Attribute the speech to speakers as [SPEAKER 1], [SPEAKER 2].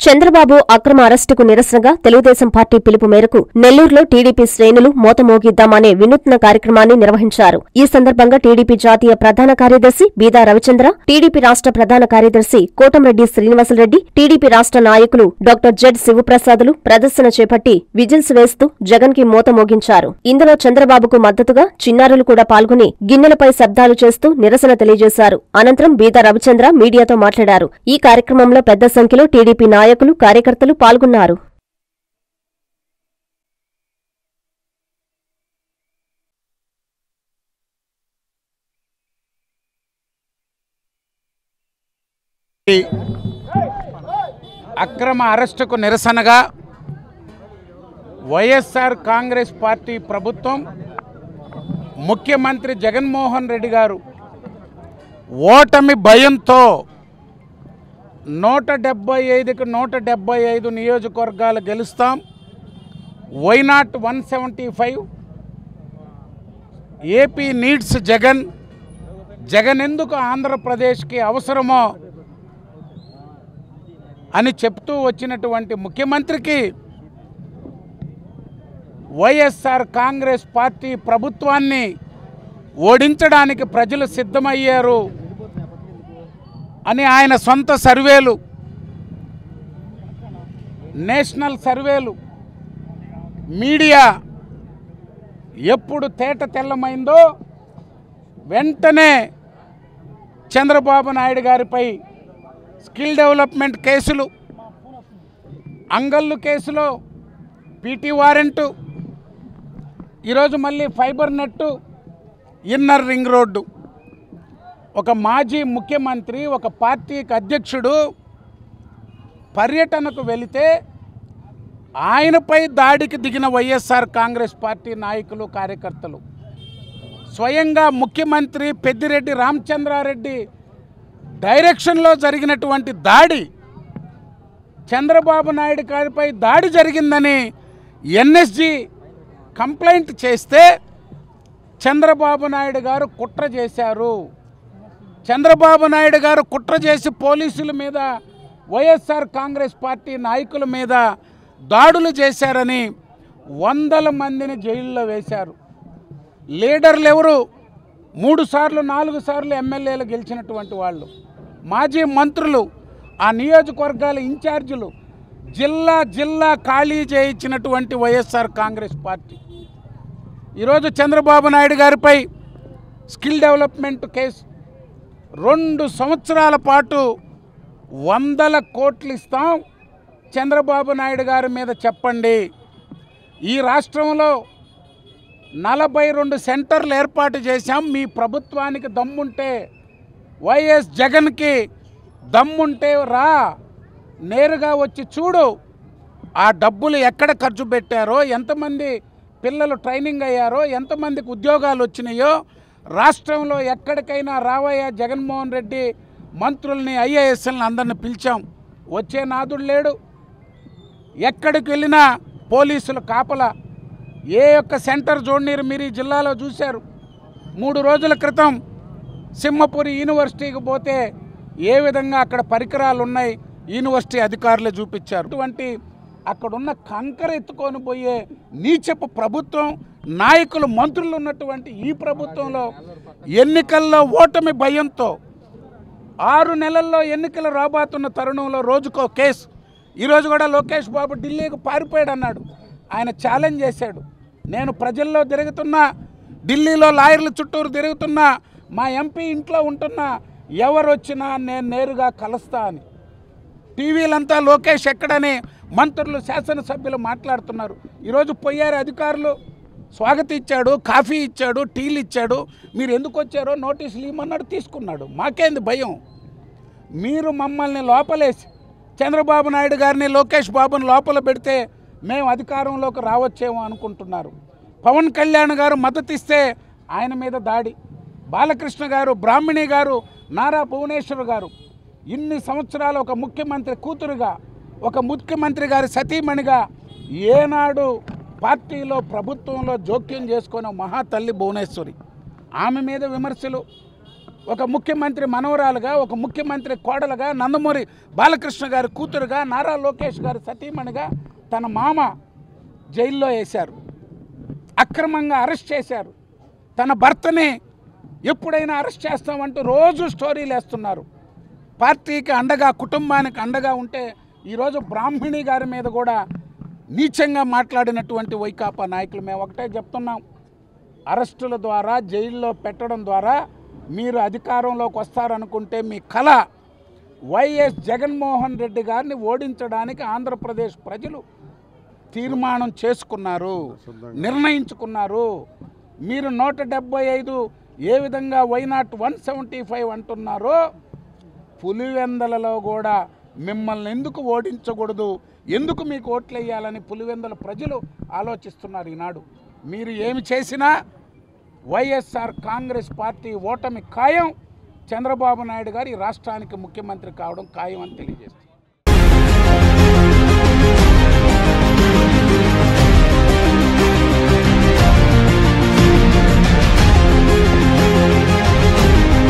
[SPEAKER 1] చంద్రబాబు అక్రమ అరెస్టుకు నిరసనగా తెలుగుదేశం పార్టీ పిలుపు మేరకు నెల్లూరులో టీడీపీ శ్రేణులు మోతమోగిద్దామనే వినూత్న కార్యక్రమాన్ని నిర్వహించారు ఈ సందర్భంగా టీడీపీ జాతీయ ప్రధాన కార్యదర్శి బీదా రవిచంద్ర టీడీపీ రాష్ట్ర ప్రధాన కార్యదర్శి కోటంరెడ్డి శ్రీనివాసరెడ్డి టీడీపీ రాష్ట్ర నాయకులు డాక్టర్ జెడ్ శివప్రసాదులు ప్రదర్శన చేపట్టి విజిల్స్ వేస్తూ జగన్ కి మోత మోగించారు ఇందులో చంద్రబాబుకు మద్దతుగా చిన్నారులు కూడా పాల్గొని గిన్నెలపై శబ్దాలు చేస్తూ నిరసన తెలియజేశారు అనంతరం బీదా రవిచంద్ర మీడియాతో మాట్లాడారు ఈ కార్యక్రమంలో పెద్ద సంఖ్యలో టీడీపీ నాయకులు కార్యకర్తలు పాల్గొన్నారు
[SPEAKER 2] ఈ అక్రమ అరెస్టుకు నిరసనగా వైఎస్ఆర్ కాంగ్రెస్ పార్టీ ప్రభుత్వం ముఖ్యమంత్రి జగన్మోహన్ రెడ్డి గారు ఓటమి భయంతో నూట డెబ్బై ఐదుకి నూట డెబ్బై ఐదు నియోజకవర్గాలు గెలుస్తాం why not one seventy five AP needs Jagan Jagan ఎందుకు ఆంధ్రప్రదేశ్కి అవసరమో అని చెప్తూ వచ్చినటువంటి ముఖ్యమంత్రికి వైఎస్ఆర్ కాంగ్రెస్ పార్టీ ప్రభుత్వాన్ని ఓడించడానికి ప్రజలు సిద్ధమయ్యారు అని ఆయన సొంత సర్వేలు నేషనల్ సర్వేలు మీడియా ఎప్పుడు తేట తెల్లమైందో వెంటనే చంద్రబాబు నాయుడు గారిపై స్కిల్ డెవలప్మెంట్ కేసులు అంగళ్ళు కేసులో పీటీ వారెంటు ఈరోజు మళ్ళీ fibre net inner ring road ఒక మాజీ ముఖ్యమంత్రి ఒక పార్టీకి అధ్యక్షుడు పర్యటనకు వెళితే ఆయనపై దాడికి దిగిన వైఎస్ఆర్ కాంగ్రెస్ పార్టీ నాయకులు కార్యకర్తలు స్వయంగా ముఖ్యమంత్రి పెద్దిరెడ్డి రామచంద్రారెడ్డి డైరెక్షన్లో జరిగినటువంటి దాడి చంద్రబాబు నాయుడు గారిపై దాడి జరిగిందని ఎన్ఎస్జి కంప్లైంట్ చేస్తే చంద్రబాబు నాయుడు గారు కుట్ర చేశారు చంద్రబాబు నాయుడు గారు కుట్ర చేసి పోలీసుల మీద వైఎస్ఆర్ కాంగ్రెస్ పార్టీ నాయకుల మీద దాడులు చేశారని వందల మందిని జైల్లో వేశారు లీడర్లు ఎవరు మూడు సార్లు నాలుగు సార్లు ఎమ్మెల్యేలు గెలిచినటువంటి వాళ్ళు మాజీ మంత్రులు ఆ నియోజకవర్గాల ఇన్ఛార్జీలు జిల్లా జిల్లా ఖాళీ చేయించినటువంటి వైఎస్ఆర్ కాంగ్రెస్ పార్టీ ఈరోజు చంద్రబాబు నాయుడు గారిపై స్కిల్ డెవలప్మెంట్ కేసు రెండు సంవత్సరాల పాటు వందల కోట్లు ఇస్తాం చంద్రబాబు నాయుడు గారి మీద చెప్పండి ఈ రాష్ట్రంలో నలభై రెండు సెంటర్లు ఏర్పాటు చేశాం మీ ప్రభుత్వానికి దమ్ముంటే వైఎస్ జగన్కి దమ్ముంటే రా నేరుగా వచ్చి చూడు ఆ డబ్బులు ఎక్కడ ఖర్చు పెట్టారో ఎంతమంది పిల్లలు ట్రైనింగ్ అయ్యారో ఎంతమందికి ఉద్యోగాలు వచ్చినాయో రాష్ట్రంలో ఎక్కడికైనా రావయ్య జగన్మోహన్ రెడ్డి మంత్రుల్ని ఐఏఎస్ఎల్ని అందరిని పిలిచాం వచ్చే నాదుడు లేడు ఎక్కడికి వెళ్ళినా పోలీసులు కాపలా ఏ యొక్క సెంటర్ చూడనీరు మీరు ఈ జిల్లాలో చూశారు మూడు రోజుల క్రితం సింహపురి యూనివర్సిటీకి పోతే ఏ విధంగా అక్కడ పరికరాలు ఉన్నాయి యూనివర్సిటీ అధికారులే చూపించారు అటువంటి అక్కడున్న కంకర ఎత్తుకొని పోయే నీచపు ప్రభుత్వం నాయకులు మంత్రులు ఉన్నటువంటి ఈ ప్రభుత్వంలో ఎన్నికల్లో ఓటమి భయంతో ఆరు నెలల్లో ఎన్నికలు రాబోతున్న తరుణంలో రోజుకో కేసు ఈరోజు కూడా లోకేష్ బాబు ఢిల్లీకి పారిపోయాడు అన్నాడు ఆయన ఛాలెంజ్ చేశాడు నేను ప్రజల్లో తిరుగుతున్నా ఢిల్లీలో లాయర్ల చుట్టూరు తిరుగుతున్నా మా ఎంపీ ఇంట్లో ఉంటున్నా ఎవరు వచ్చినా నేను నేరుగా కలుస్తా అని టీవీలంతా లోకేష్ ఎక్కడని మంత్రులు శాసనసభ్యులు మాట్లాడుతున్నారు ఈరోజు పోయారు అధికారులు స్వాగతం ఇచ్చాడు కాఫీ ఇచ్చాడు టీలు ఇచ్చాడు మీరు ఎందుకు వచ్చారో నోటీసులు ఇవ్వమన్నాడు తీసుకున్నాడు మాకేంది భయం మీరు మమ్మల్ని లోపలేసి చంద్రబాబు నాయుడు గారిని లోకేష్ బాబుని లోపల పెడితే మేము అధికారంలోకి రావచ్చేమో అనుకుంటున్నారు పవన్ కళ్యాణ్ గారు మద్దతు ఇస్తే ఆయన మీద దాడి బాలకృష్ణ గారు బ్రాహ్మణి గారు నారా భువనేశ్వర్ గారు ఇన్ని సంవత్సరాలు ఒక ముఖ్యమంత్రి కూతురుగా ఒక ముఖ్యమంత్రి గారి సతీమణిగా ఏనాడు పార్టీలో ప్రభుత్వంలో జోక్యం చేసుకున్న మహాతల్లి భువనేశ్వరి ఆమె మీద విమర్శలు ఒక ముఖ్యమంత్రి మనవరాలుగా ఒక ముఖ్యమంత్రి కోడలుగా నందమూరి బాలకృష్ణ గారి కూతురుగా నారా లోకేష్ గారి సతీమణిగా తన మామ జైల్లో వేశారు అక్రమంగా అరెస్ట్ చేశారు తన భర్తని ఎప్పుడైనా అరెస్ట్ చేస్తామంటూ రోజు స్టోరీలు వేస్తున్నారు పార్టీకి అండగా కుటుంబానికి అండగా ఉంటే ఈరోజు బ్రాహ్మణి గారి మీద కూడా నీచంగా మాట్లాడినటువంటి వైకాపా నాయకులు మేము ఒకటే చెప్తున్నాం అరెస్టుల ద్వారా జైల్లో పెట్టడం ద్వారా మీరు అధికారంలోకి వస్తారనుకుంటే మీ కళ వైఎస్ జగన్మోహన్ రెడ్డి గారిని ఓడించడానికి ఆంధ్రప్రదేశ్ ప్రజలు తీర్మానం చేసుకున్నారు నిర్ణయించుకున్నారు మీరు నూట డెబ్బై ఐదు ఏ విధంగా వైనాట్ వన్ సెవెంటీ ఫైవ్ అంటున్నారో పులివెందలలో కూడా మిమ్మల్ని ఎందుకు ఓడించకూడదు ఎందుకు మీకు ఓట్లు వేయాలని పులివెందల ప్రజలు ఆలోచిస్తున్నారు ఈనాడు మీరు ఏమి చేసినా వైఎస్ఆర్ కాంగ్రెస్ పార్టీ ఓటమి ఖాయం చంద్రబాబు నాయుడు గారు ఈ రాష్ట్రానికి ముఖ్యమంత్రి కావడం ఖాయం అని తెలియజేస్తారు